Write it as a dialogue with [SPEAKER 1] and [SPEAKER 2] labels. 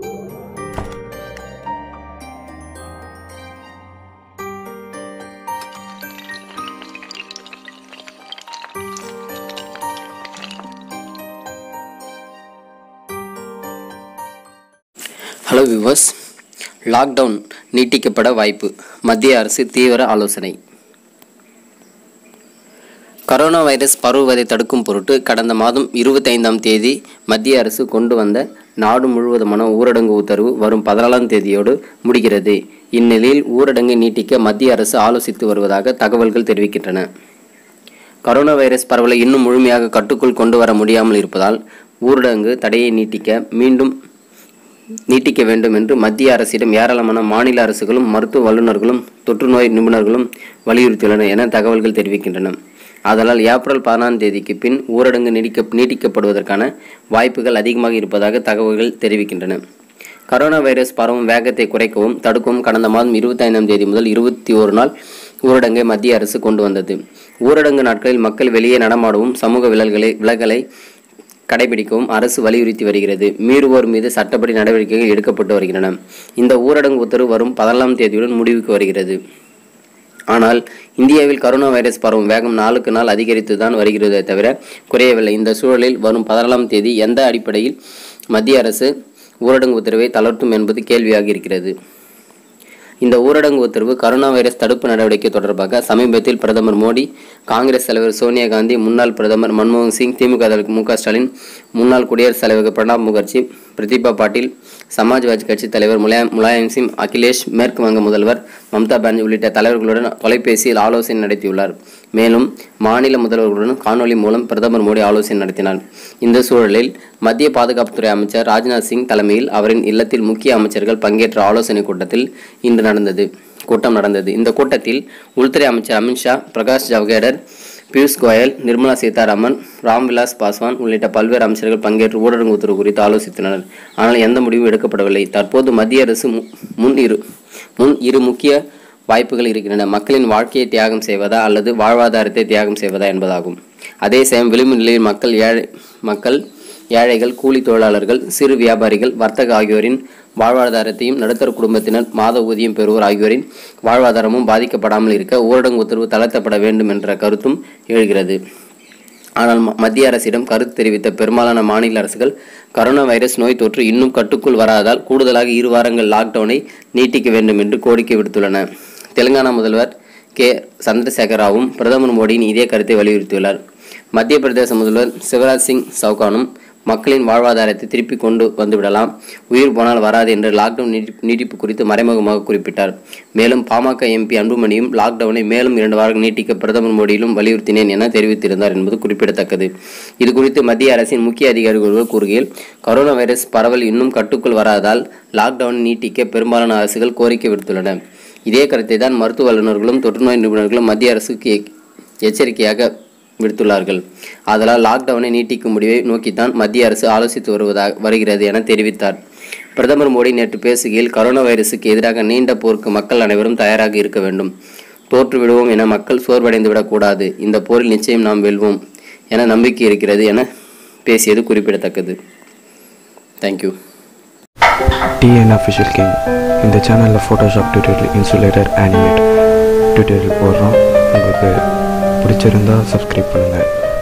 [SPEAKER 1] hello viewers lockdown நீட்டிக்கப்பட வாய்ப்பு மத்திய அரசு தீவிர ஆலோசனை கரோனா வைரஸ் பரவுவதை தடுக்கும் பொருட்டு கடந்த மாதம் இருபத்தைந்தாம் தேதி மத்திய அரசு கொண்டு வந்த நாடு முழுவதுமான ஊரடங்கு உத்தரவு வரும் பதினாலாம் தேதியோடு முடிகிறது இந்நிலையில் ஊரடங்கை நீட்டிக்க மத்திய அரசு ஆலோசித்து வருவதாக தகவல்கள் தெரிவிக்கின்றன கரோனா வைரஸ் பரவலை இன்னும் முழுமையாக கட்டுக்குள் கொண்டு வர முடியாமல் இருப்பதால் ஊரடங்கு தடையை நீட்டிக்க மீண்டும் நீட்டிக்க வேண்டும் என்று மத்திய அரசிடம் ஏராளமான மாநில அரசுகளும் மருத்துவ வல்லுநர்களும் தொற்றுநோய் நிபுணர்களும் வலியுறுத்தியுள்ளனர் என தகவல்கள் தெரிவிக்கின்றன ஆதலால் ஏப்ரல் பதினாம் தேதிக்கு பின் ஊரடங்கு நீடிக்க நீட்டிக்கப்படுவதற்கான வாய்ப்புகள் அதிகமாக இருப்பதாக தகவல்கள் தெரிவிக்கின்றன கரோனா வைரஸ் பரவும் வேகத்தை குறைக்கவும் தடுக்கவும் கடந்த மாதம் இருபத்தைந்தாம் தேதி முதல் இருபத்தி ஒரு நாள் ஊரடங்கை மத்திய அரசு கொண்டு வந்தது ஊரடங்கு நாட்களில் மக்கள் வெளியே நடமாடவும் சமூக விலகலை விலகலை கடைபிடிக்கவும் அரசு வலியுறுத்தி வருகிறது மீறுவோர் மீது சட்டப்படி நடவடிக்கைகள் எடுக்கப்பட்டு வருகின்றன இந்த ஊரடங்கு உத்தரவு வரும் பதினாலாம் தேதியுடன் முடிவுக்கு வருகிறது ஆனால் இந்தியாவில் கரோனா வைரஸ் பரவும் வேகம் நாளுக்கு நாள் அதிகரித்து தான் வருகிறதே தவிர குறையவில்லை இந்த சூழலில் வரும் பதினாலாம் தேதி எந்த அடிப்படையில் மத்திய அரசு ஊரடங்கு உத்தரவை தளர்த்தும் என்பது கேள்வியாக இருக்கிறது இந்த ஊரடங்கு உத்தரவு கரோனா வைரஸ் தடுப்பு நடவடிக்கை தொடர்பாக சமீபத்தில் பிரதமர் மோடி காங்கிரஸ் தலைவர் சோனியா காந்தி முன்னாள் பிரதமர் மன்மோகன் சிங் திமுக தலைவர் மு க ஸ்டாலின் முன்னாள் குடியரசுத் தலைவர் பிரணாப் முகர்ஜி பிரதீபா பாட்டீல் சமாஜ்வாதி கட்சி தலைவர் முலாயம் முலாயம் சிங் அகிலேஷ் மேற்கு வங்க முதல்வர் மம்தா பானர்ஜி உள்ளிட்ட தலைவர்களுடன் தொலைபேசியில் ஆலோசனை நடத்தியுள்ளார் மேலும் மாநில முதல்வர்களுடன் காணொலி மூலம் பிரதமர் மோடி ஆலோசனை நடத்தினார் இந்த சூழலில் மத்திய பாதுகாப்புத்துறை அமைச்சர் ராஜ்நாத் சிங் தலைமையில் அவரின் இல்லத்தில் முக்கிய அமைச்சர்கள் பங்கேற்ற ஆலோசனை கூட்டத்தில் இன்று நடந்தது கூட்டம் நடந்தது இந்த கூட்டத்தில் உள்துறை அமைச்சர் அமித்ஷா பிரகாஷ் ஜவடேகர் பியூஷ் கோயல் நிர்மலா சீதாராமன் ராம்விலாஸ் பாஸ்வான் உள்ளிட்ட பல்வேறு அமைச்சர்கள் பங்கேற்று ஊரடங்கு உத்தரவு குறித்து ஆலோசித்தனர் ஆனால் எந்த முடிவும் எடுக்கப்படவில்லை தற்போது மத்திய அரசு மு- முன் இரு முன் இரு முக்கிய வாய்ப்புகள் இருக்கின்றன மக்களின் வாழ்க்கையை தியாகம் செய்வதா அல்லது வாழ்வாதாரத்தை தியாகம் செய்வதா என்பதாகும் அதே சமயம் விளிம்பு நிலையில் மக்கள் ஏழை மக்கள் ஏழைகள் கூலி தொழிலாளர்கள் சிறு வியாபாரிகள் வர்த்தக ஆகியோரின் வாழ்வாதாரத்தையும் நடுத்தர குடும்பத்தினர் மாத ஊதியம் பெறுவோர் ஆகியோரின் வாழ்வாதாரமும் பாதிக்கப்படாமல் இருக்க ஊரடங்கு உத்தரவு தளர்த்தப்பட வேண்டும் என்ற கருத்தும் எழுகிறது ஆனால் ம- மத்திய அரசிடம் கருத்து தெரிவித்த பெரும்பாலான மாநில அரசுகள் கரோனா வைரஸ் நோய் தொற்று இன்னும் கட்டுக்குள் வராதால் கூடுதலாக இரு வாரங்கள் லாக்டவுனை நீட்டிக்க வேண்டும் என்று கோரிக்கை விடுத்துள்ளன தெலுங்கானா முதல்வர் கே சந்திரசேகர ராவும் பிரதமர் மோடியின் இதே கருத்தை வலியுறுத்தியுள்ளார் மத்திய பிரதேச முதல்வர் சிவராஜ் சிங் சவுகானும் மக்களின் வாழ்வாதாரத்தை திருப்பி கொண்டு வந்துவிடலாம் உயிர் போனால் வராது என்று லாக்டவுன் நீட்டி- நீட்டிப்பு குறித்து மறைமுகமாக குறிப்பிட்டார் மேலும் பாமக எம்பி அன்புமணியும் லாக்டவுனை மேலும் இரண்டு வாரங்கள் நீட்டிக்க பிரதமர் மோடியிலும் வலியுறுத்தினேன் என தெரிவித்திருந்தார் என்பது குறிப்பிடத்தக்கது இது குறித்து மத்திய அரசின் முக்கிய அதிகாரிகள் கூறுகையில் கரோனா வைரஸ் பரவல் இன்னும் கட்டுக்குள் வராதால் லாக்டவுனை நீட்டிக்க பெரும்பாலான அரசுகள் கோரிக்கை விடுத்துள்ளன இதே கருத்தை தான் மருத்துவ வல்லுநர்களும் தொற்றுநோய் நிபுணர்களும் மத்திய அரசுக்கு எ- எச்சரிக்கையாக விடுத்துள்ளார்கள் ஆதலால் லாக்டவுனை நீட்டிக்கும் முடிவை நோக்கித்தான் மத்திய அரசு ஆலோசித்து வருவதாக வருகிறது என தெரிவித்தார் பிரதமர் மோடி நேற்று பேசுகையில் கரோனா வைரசுக்கு எதிராக நீண்ட போருக்கு மக்கள் அனைவரும் தயாராக இருக்க வேண்டும் தோற்று விடுவோம் என மக்கள் சோர்வடைந்து விடக்கூடாது இந்த போரில் நிச்சயம் நாம் வெல்வோம் என நம்பிக்கை இருக்கிறது என பேசியது குறிப்பிடத்தக்கது தேங்க்யூ
[SPEAKER 2] டிஎன் அஃபிஷியல் கிங் இந்த சேனலில் Photoshop tutorial insulator animate tutorial போடுறோம் உங்களுக்கு பிடிச்சிருந்தா சப்ஸ்கிரைப் பண்ணுங்கள்